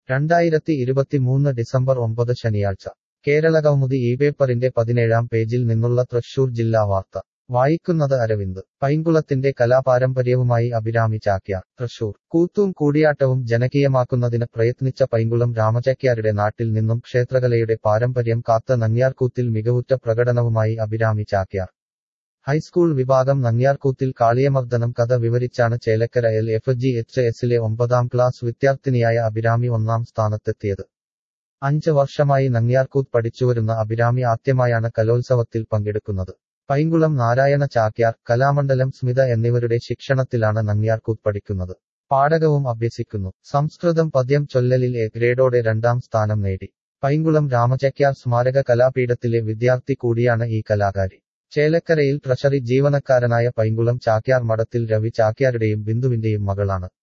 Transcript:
രണ്ടായിരത്തി ഇരുപത്തിമൂന്ന് ഡിസംബർ ഒമ്പത് ശനിയാഴ്ച കേരളകൗമുദി ഈ പേപ്പറിന്റെ പതിനേഴാം പേജിൽ നിന്നുള്ള തൃശൂർ ജില്ലാ വാർത്ത വായിക്കുന്നത് അരവിന്ദ് പൈങ്കുളത്തിന്റെ കലാപാരമ്പര്യവുമായി അഭിരാമി ചാക്യാർ തൃശൂർ കൂത്തും കൂടിയാട്ടവും ജനകീയമാക്കുന്നതിന് പ്രയത്നിച്ച പൈങ്കുളം രാമചാക്യാരുടെ നാട്ടിൽ നിന്നും ക്ഷേത്രകലയുടെ പാരമ്പര്യം കാത്ത നങ്ങ്യാർകൂത്തിൽ മികവുറ്റ പ്രകടനവുമായി അഭിരാമി ചാക്യാർ ഹൈസ്കൂൾ വിഭാഗം നങ്ങ്യാർകൂത്തിൽ കാളിയമർദ്ദനം കഥ വിവരിച്ചാണ് Chelakkara L F G H എസിലെ ഒമ്പതാം ക്ലാസ് വിദ്യാർത്ഥിനിയായ അഭിരാമി ഒന്നാം സ്ഥാനത്തെത്തിയത് അഞ്ച് വർഷമായി നങ്ങ്യാർകൂത്ത് പഠിച്ചുവരുന്ന അഭിരാമി ആദ്യമായാണ് കലോത്സവത്തിൽ പങ്കെടുക്കുന്നത് പൈങ്കുളം നാരായണ ചാക്യാർ കലാമണ്ഡലം സ്മിത എന്നിവരുടെ ശിക്ഷണത്തിലാണ് നങ്ങ്യാർകൂത്ത് പഠിക്കുന്നത് പാഠകവും അഭ്യസിക്കുന്നു സംസ്കൃതം പദ്യം ചൊല്ലലിൽ എ ഗ്രേഡോടെ രണ്ടാം സ്ഥാനം നേടി പൈങ്കുളം രാമചക്യാർ സ്മാരക കലാപീഠത്തിലെ വിദ്യാർത്ഥി കൂടിയാണ് ഈ കലാകാരി ചേലക്കരയിൽ ട്രഷറി ജീവനക്കാരനായ പൈങ്കുളം ചാക്യാർ മഠത്തിൽ രവി ചാക്യാരുടെയും ബിന്ദുവിന്റെയും മകളാണ്